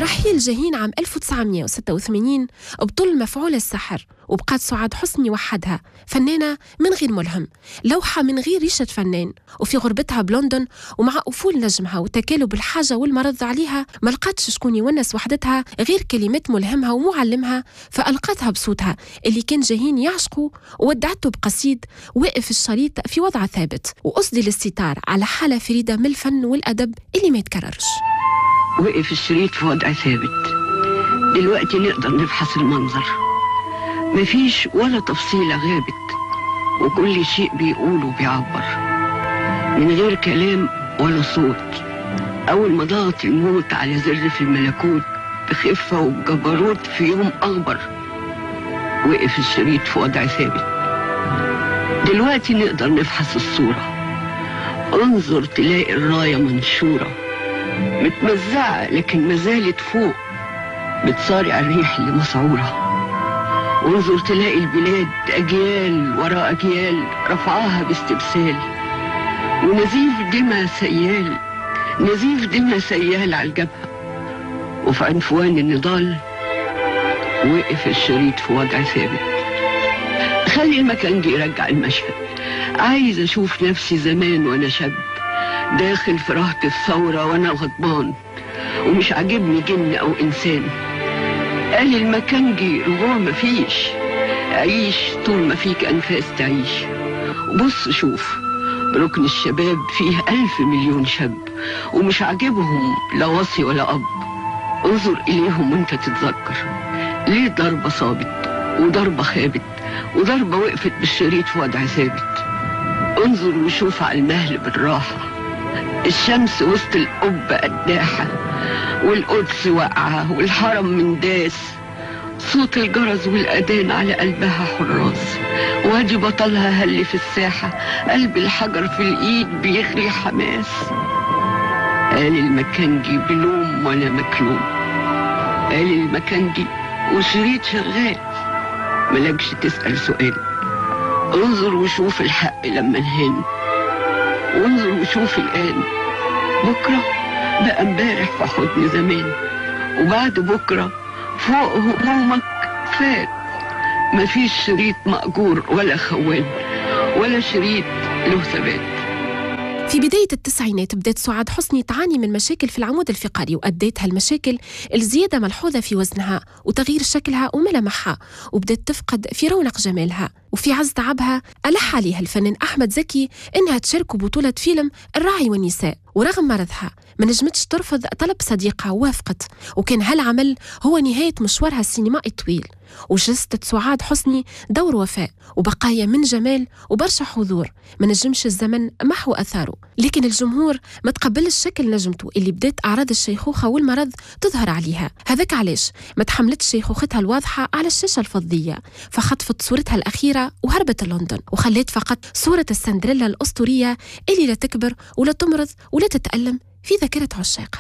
برحيل جاهين عام 1986 بطل مفعول السحر وبقات سعاد حسني وحدها فنانة من غير ملهم لوحة من غير ريشة فنان وفي غربتها بلندن ومع أفول نجمها وتكالب الحاجة والمرض عليها ما لقاتش شكون يونس وحدتها غير كلمات ملهمها ومعلمها فألقتها بصوتها اللي كان جاهين يعشقه وودعته بقصيد واقف الشريط في وضع ثابت وأصدي الاستتار على حالة فريدة من الفن والأدب اللي ما يتكررش وقف الشريط في وضع ثابت دلوقتي نقدر نفحص المنظر مفيش ولا تفصيلة غابت وكل شيء بيقوله بيعبر من غير كلام ولا صوت أول ما ضغط الموت على زر في الملكوت بخفة وبجبروت في يوم أخبر وقف الشريط في وضع ثابت دلوقتي نقدر نفحص الصورة انظر تلاقي الراية منشورة متمزعة لكن ما زالت فوق بتصارع الريح اللي مسعورة وانظر تلاقي البلاد أجيال وراء أجيال رفعاها باستبسال ونزيف دمى سيال نزيف دمى سيال على الجبهة وفي عنفوان النضال وقف الشريط في وضع ثابت خلي المكانجي يرجع المشهد عايز أشوف نفسي زمان وأنا شاب داخل في رهط الثورة وأنا غضبان ومش عاجبني جن أو إنسان قال المكانجي رجوع مفيش عيش طول ما فيك أنفاس تعيش وبص شوف ركن الشباب فيه ألف مليون شاب ومش عاجبهم لا وصي ولا أب انظر إليهم وانت تتذكر ليه ضربة صابت وضربة خابت وضربة وقفت بالشريط في وضع ثابت انظر وشوف على المهل بالراحة الشمس وسط القبة قداحة والقدس واقعة والحرم من داس صوت الجرس والأذان على قلبها حراس وادي بطلها هل في الساحة قلب الحجر في الإيد بيغري حماس قال المكانجي بلوم ولا مكلوم قال المكانجي وشريط شغال ملكش تسأل سؤال انظر وشوف الحق لما انهان وانظر وشوف الآن بكرة بقى امبارح في حضن زمان وبعد بكرة فوق همومك فات مفيش شريط مأجور ولا خوان ولا شريط له ثبات في بداية التسعينات بدأت سعاد حسني تعاني من مشاكل في العمود الفقري وأدت هالمشاكل الزيادة ملحوظة في وزنها وتغيير شكلها وملامحها وبدأت تفقد في رونق جمالها وفي عز تعبها ألح عليها الفنان أحمد زكي إنها تشارك بطولة فيلم الراعي والنساء ورغم مرضها ما نجمتش ترفض طلب صديقها ووافقت وكان هالعمل هو نهاية مشوارها السينمائي الطويل وجسدت سعاد حسني دور وفاء وبقايا من جمال وبرشا حضور ما نجمش الزمن محو أثاره لكن الجمهور ما تقبلش شكل نجمته اللي بدات أعراض الشيخوخة والمرض تظهر عليها هذاك علاش ما تحملتش شيخوختها الواضحة على الشاشة الفضية فخطفت صورتها الأخيرة وهربت لندن وخليت فقط صورة السندريلا الأسطورية اللي لا تكبر ولا تمرض ولا تتألم في ذاكرة عشاقها